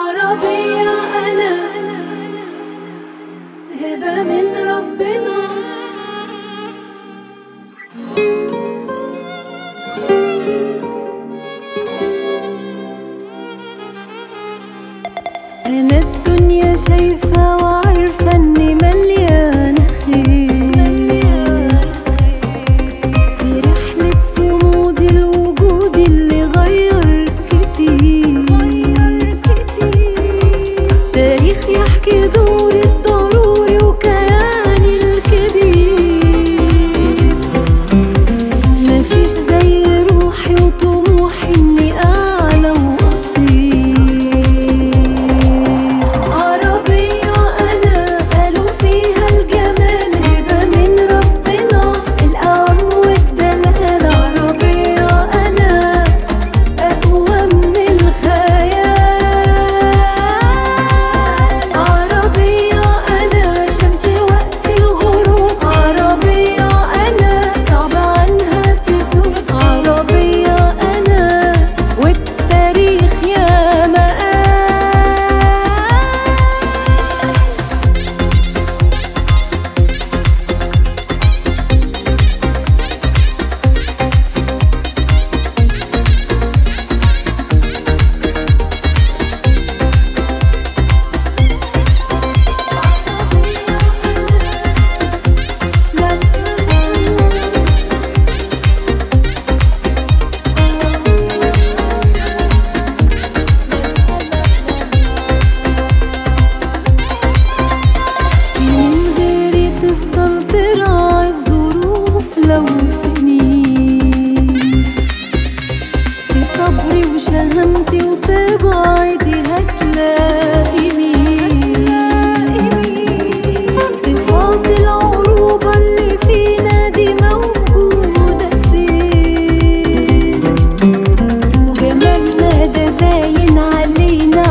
عربية أنا هبة من ربنا أنا الدنيا شايفة وعارفة إني مليانة خير في رحلة صمودي الوجود اللي غير كتير تاريخ يحكي دوري الضروري وكياني الكبير مفيش زي روحي وطموحي اني اعلى واطير عربية انا قالوا فيها الجمال هبة من ربنا القوام والدلال عربية انا اقوى من الخيال عربية انا شمس وقت الغروب عربية انا صعب عنها تتوب عربية انا والتاريخ يا مقال في من غيري تفضل تراعي الظروف لو سنين في صبري وشهامتي وتبعدي هتلاقي مين صفات العروبة اللي فينا دي موجودة فين وجمالنا ده باين علينا